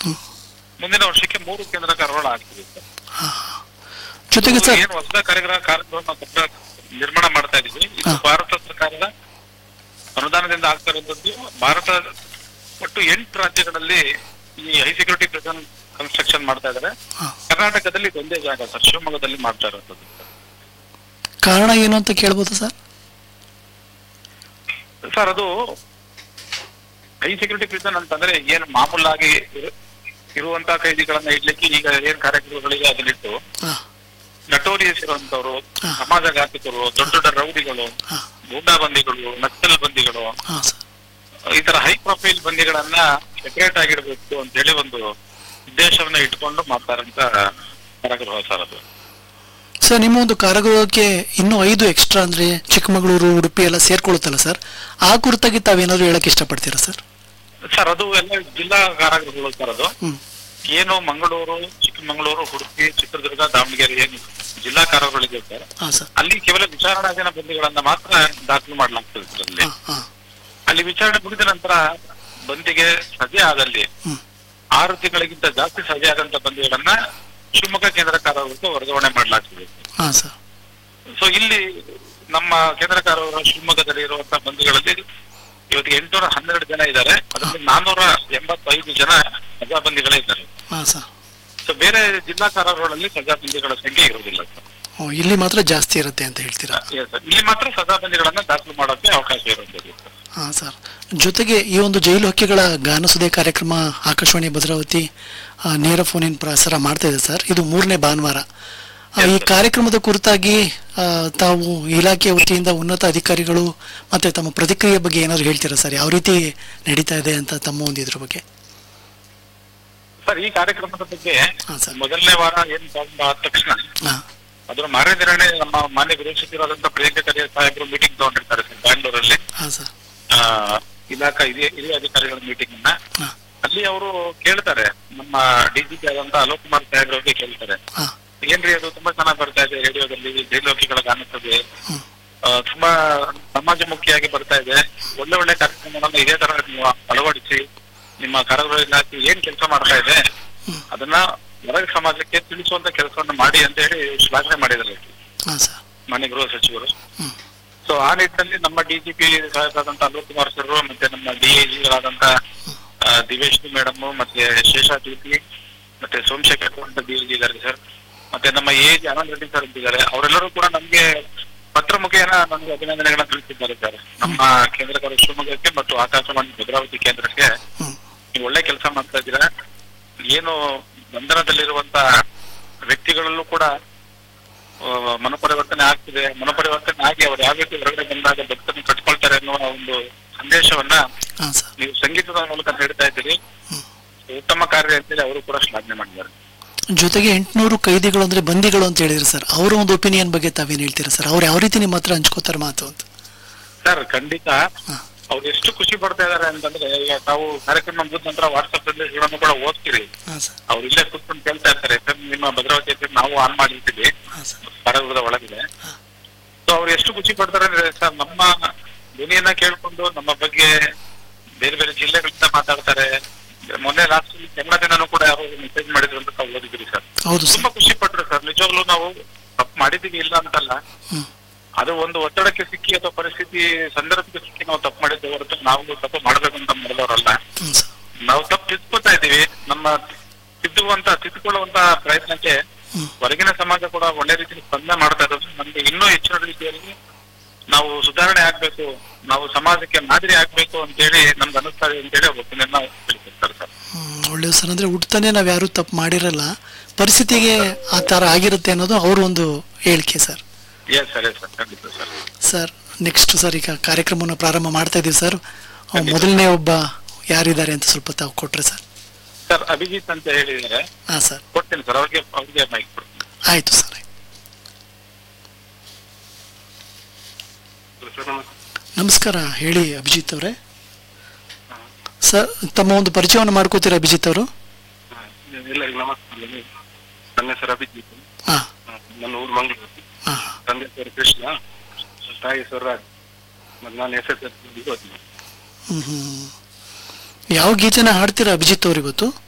ಮುಂದಿನ ವರ್ಷಕ್ಕೆ ಮೂರು ಕೇಂದ್ರ ಕಾರವಾರ ಆಗ್ತದೆ ಸರ್ ಜೊತೆಗೆ ಸರ್ ಏನು ಹೊಸ ಕಾರ್ಯಕ್ರಮ ಕಾರ್ಯಕ್ರಮ ನಾವು ನಿರ್ಮಾಣ ಮಾಡ್ತಾ ಇದೀವಿ ಇದು ಹಾ. ಭಾರತ ಸರ್ಕಾರದ ಅನುದಾನದಿಂದ ಆಗ್ತಾ ಇರೋದು ಭಾರತ ಒಟ್ಟು ಎಂಟು ರಾಜ್ಯಗಳಲ್ಲಿ ಈ ಹೈ ಸೆಕ್ಯೂರಿಟಿ ಪ್ರಿಸನ್ ಕನ್ಸ್ಟ್ರಕ್ಷನ್ ಮಾಡ್ತಾ ಇದ್ದಾರೆ ಹಾ. ಕರ್ನಾಟಕದಲ್ಲಿ ಇದು ಒಂದೇ ಜಾಗ ಸರ್ ಶಿವಮೊಗ್ಗದಲ್ಲಿ ಮಾಡ್ತಾ ಇರೋದು ಕಾರಣ ಏನು ಅಂತ ಕೇಳ್ಬೋದಾ ಸರ್ ಸರ್ ಅದು ಹೈ ಸೆಕ್ಯೂರಿಟಿ ಪ್ರಿಸನ್ ಅಂತಂದ್ರೆ ಏನು ಮಾಮೂಲಾಗಿ ಇರು- ಇರುವಂತ ಕೈದಿಗಳನ್ನ ಇಡ್ಲಿಕ್ಕೆ ಈಗ ಏನ್ ಕಾರ್ಯಕ್ರಮಗಳಿಗೆ ಅದನ್ನಿಟ್ಟು ಹಾ ನಟೋರಿಯಸ್ ಇರುವಂತವ್ರು ಹಾ. ಸಮಾಜಘಾತಕರು ದೊಡ್ಡ ದೊಡ್ಡ ರೌಡಿಗಳು ಹಾ ಗೂಂಡಾ ಬಂದಿಗಳು ನಕ್ಸಲ್ ಬಂದಿಗಳು ಹಾ ಸರ್ ಈ ತರ ಹೈ ಪ್ರೊಫೈಲ್ ಬಂದಿಗಳನ್ನ ಸೆಪರೇಟ್ ಆಗಿಡ್ಬೇಕು ಅಂತ ಹೇಳಿ ಒಂದು ಉದ್ದೇಶವನ್ನ ಇಟ್ಕೊಂಡು ಮಾಡ್ತಾರಂತ ಕಾರಾಗೃಹ ಸರ್ ಅದು ಸರ್ ನಿಮ್ಮ ಒಂದು ಕಾರಾಗೃಹಕ್ಕೆ ಇನ್ನೂ ಐದು ಎಕ್ಸ್ಟ್ರಾ ಅಂದ್ರೆ ಚಿಕ್ಕಮಗಳೂರು ಉಡುಪಿ ಎಲ್ಲ ಸೇರ್ಕೊಳ್ಳುತ್ತಲ್ಲ ಸರ್ ಆ ಕುರಿತಾಗಿ ತಾವೇನಾದ್ರು ಹೇಳಕ್ ಇಷ್ಟಪಡ್ತೀರಾ ಸರ್ ಸರ್ ಅದು ಎಲ್ಲ ಜಿಲ್ಲಾ ಕಾರಾಗೃಹಗಳು ಸರ್ ಅದು ಹ್ಮ್ ಏನು ಮಂಗಳೂರು ಚಿಕ್ಕಮಗಳೂರು ಉಡುಪಿ ಚಿತ್ರದುರ್ಗ ದಾವಣಗೆರೆ ಏನು ಜಿಲ್ಲಾ ಕಾರಾಗೃಹಗಳಿದೆ ಸರ್ ಹಾ ಸರ್ ಅಲ್ಲಿ ಕೇವಲ ವಿಚಾರಣಾಧೀನ ಬಂದಿಗಳನ್ನ ಮಾತ್ರ ದಾಖಲು ಮಾಡಲಾಗ್ತದೆ ಸರ್ ಅಲ್ಲಿ ಹಾ ಹಾ ಅಲ್ಲಿ ವಿಚಾರಣೆ ಮುಗಿದ ನಂತರ ಬಂದಿಗೆ ಸಜೆ ಆದಲ್ಲಿ ಹ್ಮ್ ಆರು ತಿಂಗಳಿಗಿಂತ ಜಾಸ್ತಿ ಸಜೆ ಆದಂತ ಬಂದಿಗಳನ್ನ ಶಿವಮೊಗ್ಗ ಕೇಂದ್ರ ಕಾರಾಗೃಹಕ್ಕೆ ವರ್ಗಾವಣೆ ಮಾಡಲಾಗ್ತದೆ ಹಾ ಸರ್ ಸೊ ಇಲ್ಲಿ ನಮ್ಮ ಕೇಂದ್ರ ಕಾರಾಗೃಹ ಶಿವಮೊಗ್ಗದಲ್ಲಿ ಇರುವಂತಹ ಬಂದಿಗಳಲ್ಲಿ ಇವತ್ತಿಗೆ ಎಂಟುನೂರ ಹನ್ನೆರಡು ಜನ ಇದ್ದಾರೆ ಅದರಲ್ಲಿ ನಾನ್ನೂರ ಎಂಬತ್ತೈದು ಜನ ಪ್ರಜಾಬಂದಿಗಳೇ ಇದ್ದಾರೆ ಹಾ ಸರ್ ಸೊ ಬೇರೆ ಜಿಲ್ಲಾ ಕಾರಾಗೃಹಗಳಲ್ಲಿ ಪ್ರಜಾಬಂದಿಗಳ ಸಂಖ್ಯೆ ಇರುವುದಿಲ್ಲ ಸರ್ ಓ ಇಲ್ಲಿ ಮಾತ್ರ ಜಾಸ್ತಿ ಇರುತ್ತೆ ಅಂತ ಹೇಳ್ತೀರಾ Yes, sir. ಇಲ್ಲಿ ಮಾತ್ರ ಪ್ರಜಾಬಂದಿಗಳನ್ನ ದಾಖಲು ಮಾಡೋಕೆ ಅವಕಾಶ ಇರುತ್ತದೆ ಸರ್ ಹಾ ಸರ್ ಜೊತೆಗೆ ಈ ಒಂದು ಜೈಲು ಹಕ್ಕಿಗಳ ಗಾನಸುದೆ ಕಾರ್ಯಕ್ರಮ ಆಕಾಶವಾಣಿ ಭದ್ರಾವತಿ ಆ, ನೇರ ಫೋನ್ ಇನ್ ಪ್ರಸಾರ ಮಾಡ್ತಾ ಇದೆ ಸರ್ ಇದು ಮೂರನೇ ಭಾನುವಾರ ಆ, ಈ ಕಾರ್ಯಕ್ರಮದ ಕುರಿತಾಗಿ ಆ, ತಾವು ಇಲಾಖೆ ವತಿಯಿಂದ ಉನ್ನತ ಅಧಿಕಾರಿಗಳು ಮತ್ತೆ ತಮ್ಮ ಪ್ರತಿಕ್ರಿಯೆ ಬಗ್ಗೆ ಏನಾದ್ರು ಹೇಳ್ತೀರಾ ಸರ್ ಯಾವ ರೀತಿ ನಡೀತಾ ಇದೆ ಅಂತ ತಮ್ಮ ಒಂದು ಇದ್ರ ಬಗ್ಗೆ ಸರ್ ಈ ಕಾರ್ಯಕ್ರಮದ ಬಗ್ಗೆ ಹಾ ಸರ್ ಮೊದಲನೇ ವಾರ ಏನ್ ಪ್ರಾರಂಭ ಆದ ತಕ್ಷಣ ಹಾ ಅದರ ಮಾರನೇ ದಿನನೇ ನಮ್ಮ ಮಾನ್ಯ ಗೃಹ ಸಚಿವರಾದಂತಹ ಪ್ರಿಯಾಂಕ ಖರ್ಗೆ ಸಾಹೇಬರು ಮೀಟಿಂಗ್ ತಗೊಂಡಿರ್ತಾರೆ ಸರ್ ಬ್ಯಾಂಗ್ಳೂರಲ್ಲಿ ಹಾ ಸರ್ ಆ, ಇಲಾಖಾ ಹಿರಿಯ ಹಿರಿಯ ಅಧಿಕಾರಿಗಳ ಮೀಟಿಂಗ್ ಅನ್ನ ಹಾ ಅಲ್ಲಿ ಅವರು ಕೇಳ್ತಾರೆ ನಮ್ಮ ಡಿಜಿಪಿ ಆದಂತ ಅಲೋಕ್ ಕುಮಾರ್ ಸಾಹೇಬ್ರವ್ರಿಗೆ ಕೇಳ್ತಾರೆ ಹಾ ಏನ್ರಿ ಅದು ತುಂಬಾ ಚೆನ್ನಾಗಿ ಬರ್ತಾ ಇದೆ ರೇಡಿಯೋದಲ್ಲಿ ಜೈಲೋಕಿಗಳ ಕಾಣಿಸ್ತದೆ ಹ್ಮ್ ಆ, ತುಂಬಾ ಸಮಾಜಮುಖಿಯಾಗಿ ಬರ್ತಾ ಇದೆ ಒಳ್ಳೆ ಒಳ್ಳೆ ಕಾರ್ಯಕ್ರಮಗಳನ್ನ ಇದೇ ತರ ನೀವು ಅಳವಡಿಸಿ ನಿಮ್ಮ ಕಾರಾಗೃಹ ಇಲಾಖೆ ಏನ್ ಕೆಲಸ ಮಾಡ್ತಾ ಇದೆ ಹ್ಮ್ ಅದನ್ನ ಹೊರಗೆ ಸಮಾಜಕ್ಕೆ ತಿಳಿಸುವಂತ ಕೆಲಸವನ್ನ ಮಾಡಿ ಅಂತ ಹೇಳಿ ಶ್ಲಾಘನೆ ಮಾಡಿದ್ದಾರೆ ಹಾ ಸರ್ ಮಾನ್ಯ ಗೃಹ ಸಚಿವರು ಹ್ಮ್ ಸೊ ಆ ನಿಟ್ಟಿನಲ್ಲಿ ನಮ್ಮ ಡಿಜಿಪಿ ಸಾಹೇಬರಾದಂತ ಅಲೋಕ್ ಕುಮಾರ್ ಸರ್ ಮತ್ತೆ ನಮ್ಮ ಡಿಐಜಿಗಳಾದಂತ ದಿವೇಶ್ನಿ ಮೇಡಮ್ ಮತ್ತೆ ಶೇಷಾದ್ರಿತಿ ಮತ್ತೆ ಸೋಮಶೇಖರ್ ಅಂತ ಡಿಐಜಿ ಇದ್ದಾರೆ ಸರ್ ಮತ್ತೆ ನಮ್ಮ A G Anand Reddy sir ಇದ್ದಾರೆ ಅವರೆಲ್ಲರೂ ಕೂಡ ನಮ್ಗೆ ಪತ್ರ ಮುಖೇನ ನಮ್ಗೆ ಅಭಿನಂದನೆಗಳನ್ನ ತಿಳಿಸಿದ್ದಾರೆ ಸರ್ ನಮ್ಮ ಕೇಂದ್ರ ಕಾರ್ಯ ಶಿವಮೊಗ್ಗಕ್ಕೆ ಮತ್ತು ಆಕಾಶವಾಣಿ ಭದ್ರಾವತಿ ಕೇಂದ್ರಕ್ಕೆ ಹ್ಮ್ ನೀವು ಒಳ್ಳೆ ಕೆಲಸ ಮಾಡ್ತಾ ಇದ್ದೀರಾ ಏನು ಬಂಧನದಲ್ಲಿರುವಂತ ವ್ಯಕ್ತಿಗಳಲ್ಲೂ ಕೂಡ ಆ, ಮನಪರಿವರ್ತನೆ ಆಗ್ತಿದೆ ಮನಪರಿವರ್ತನೆ ಆಗಿ ಅವ್ರು ಯಾವ ರೀತಿ ಹೊರಗಡೆ ಬಂದಾಗ ಭಕ್ತರನ್ನು ಕಟ್ಕೊಳ್ತಾರೆ ಅನ್ನುವ ಒಂದು ಸಂದೇಶವನ್ನ ಹಾ ಸರ್ ನೀವು ಸಂಗೀತದ ಮೂಲಕ ನೀಡ್ತಾ ಇದ್ದೀರಿ ಹ್ಮ್ ಉತ್ತಮ ಕಾರ್ಯ ಅಂತೇಳಿ ಅವರು ಕೂಡ ಶ್ಲಾಘನೆ ಮಾಡಿದ್ದಾರೆ ಜೊತೆಗೆ ಎಂಟುನೂರು ಕೈದಿಗಳು ಅಂದ್ರೆ ಬಂದಿಗಳು ಅಂತ ಹೇಳಿದ್ರು ಸರ್ ಅವರ ಒಂದು ಒಪಿನಿಯನ್ ಬಗ್ಗೆ ತಾವೇನು ಹೇಳ್ತೀರಾ ಸರ್ ಅವ್ರು ಯಾವ ರೀತಿ ನಿಮ್ಮ ಹತ್ರ ಹಂಚ್ಕೋತಾರೆ ಮಾತು ಅಂತ ಸರ್ ಖಂಡಿತ ಹಾ. ಅವ್ರು ಎಷ್ಟು ಖುಷಿ ಪಡ್ತಾ ಇದಾರೆ ಅಂತಂದ್ರೆ ಈಗ ತಾವು ಕಾರ್ಯಕ್ರಮ ಮುಗಿದ ನಂತರ ವಾಟ್ಸ್ಆಪ್ ಸಂದೇಶಗಳನ್ನು ಕೂಡ ಓದ್ತೀರಿ ಹಾ ಸರ್ ಅವ್ರು ಇಲ್ಲೇ ಕೂತ್ಕೊಂಡು ಕೇಳ್ತಾ ಇರ್ತಾರೆ ಸರ್ ನಿಮ್ಮ ಭದ್ರಾವತಿ FM ನಾವು ಆನ್ ಮಾಡಿರ್ತೀವಿ ಹಾ ಸರ್ ಕಾರಾಗೃಹದ ಒಳಗಿದೆ ಸೊ ಅವ್ರು ಎಷ್ಟು ಖುಷಿ ಪಡ್ತಾರೆ ಅಂದ್ರೆ ಸರ್ ನಮ್ಮ ಧ್ವನಿಯನ್ನ ಕೇಳ್ಕೊಂಡು ನಮ್ಮ ಬಗ್ಗೆ ಬೇರೆ ಬೇರೆ ಜಿಲ್ಲೆಗಳಿಂದ ಮಾತಾಡ್ತಾರೆ ಮೊನ್ನೆ ಲಾಸ್ಟ್ ಕೆಮ್ಮಡ ದಿನನೂ ಕೂಡ ಯಾರೋ ಮೆಸೇಜ್ ಮಾಡಿದ್ರು ಅಂತ ತಾವು ಓದಿದ್ರಿ ಸರ್ ಹೌದು ಸರ್ ತುಂಬಾ ಖುಷಿ ಪಟ್ರು ಸರ್ ನಿಜವಾಗ್ಲೂ ನಾವು ತಪ್ಪು ಮಾಡಿದೀವಿ ಇಲ್ಲ ಅಂತಲ್ಲ ಹ್ಮ್ ಅದು ಒಂದು ಒತ್ತಡಕ್ಕೆ ಸಿಕ್ಕಿ ಅಥವಾ ಪರಿಸ್ಥಿತಿ ಸಂದರ್ಭಕ್ಕೆ ಸಿಕ್ಕಿ ನಾವು ತಪ್ಪು ಮಾಡಿದ್ದೆ ಹೊರತು ನಾವು ತಪ್ಪು ಮಾಡ್ಬೇಕು ಅಂತ ಮಾಡಿದವರಲ್ಲ ಹ್ಮ್ ಸರ್ ನಾವು ತಪ್ಪು ತಿದ್ಕೋತಾ ಇದೀವಿ ನಮ್ಮ ತಿದ್ದುವಂತ ತಿದ್ದುಕೊಳ್ಳುವಂತ ಪ್ರಯತ್ನಕ್ಕೆ ಹ್ಮ್ ಹೊರಗಿನ ಸಮಾಜ ಕೂಡ ಒಳ್ಳೆ ರೀತಿಯಲ್ಲಿ ಸ್ಪಂದನೆ ಮಾಡ್ತಾ ಇರೋದು ನಮ್ಗೆ ಇನ್ನೂ ಹೆಚ್ಚಿನ ರೀತಿಯಲ್ಲಿ ನಾವು ಸುಧಾರಣೆ ಆಗ್ಬೇಕು ನಾವು ಸಮಾಜಕ್ಕೆ ಮಾದರಿ ಆಗ್ಬೇಕು ಅಂತೇಳಿ ನಮ್ಗೆ ಅನಿಸ್ತಾ ಇದೆ ಅಂತೇಳಿ ಒಪ್ಪಿಗೆಯನ್ನ ತಿಳಿಸಿರ್ತಾರೆ ಸರ್ ಹ್ಮ್, ಒಳ್ಳೆಯದು ಸರ್ ಅಂದ್ರೆ ಹುಟ್ಟತಾನೆ ನಾವು ಯಾರು ತಪ್ಪು ಮಾಡಿರಲ್ಲ ಪರಿಸ್ಥಿತಿಗೆ ಆ ಥರ ಆಗಿರುತ್ತೆ ಅನ್ನೋದು ಅವ್ರ ಒಂದು ಹೇಳಿಕೆ sir yes sir yes sir ಖಂಡಿತ ಸರ್ ಸರ್ ನೆಕ್ಸ್ಟ್ ಸರ್ ಈಗ ಕಾರ್ಯಕ್ರಮವನ್ನು ಪ್ರಾರಂಭ ಮಾಡ್ತಾ ಇದೀವಿ ಸರ್ ಅವ್ ಮೊದಲನೇ ಒಬ್ಬ ಯಾರಿದ್ದಾರೆ ಅಂತ ಸ್ವಲ್ಪ ತಾವು ಕೊಟ್ರೆ ಸರ್ ಸರ್ ಅಭಿಜಿತ್ ಅಂತ ಹೇಳಿದರೆ ಹಾ ಸರ್ ಕೊಡ್ತೀನಿ ಸರ್ ಅವ್ರಿಗೆ ಅವ್ರಿಗೆ ಮೈಕ್ ಕೊಡ್ತೀನಿ ಆಯ್ತು ಸರ್ ನಮಸ್ಕಾರ ಹೇಳಿ ಅಭಿಜಿತ್ ಅವರೇ ಸರ್ ತಮ್ಮ ಒಂದು ಪರಿಚಯವನ್ನು ಮಾಡ್ಕೋತೀರಾ ಅಭಿಜಿತ್ ಅವರು ಎಲ್ಲರಿಗೂ ನಮಸ್ಕಾರ ನನ್ನ ಹೆಸರು ಅಭಿಜಿತ್ ಹಾ ನನ್ನ ಊರು ಮಂಗಳೂರು ಹಾ ತಂದೆ ಹೆಸರು ಕೃಷ್ಣ ತಾಯಿ ಹೆಸರು ರಾಜ್ ಮತ್ತೆ ನಾನು ಎಸ್ ಎಸ್ ಎಲ್ ಹ್ಮ್ ಹ್ಮ್ ಯಾವ ಗೀತೆನ ಹಾಡ್ತೀರಾ ಅಭಿಜಿತ್ ಅವ್ರು ಇವತ್ತು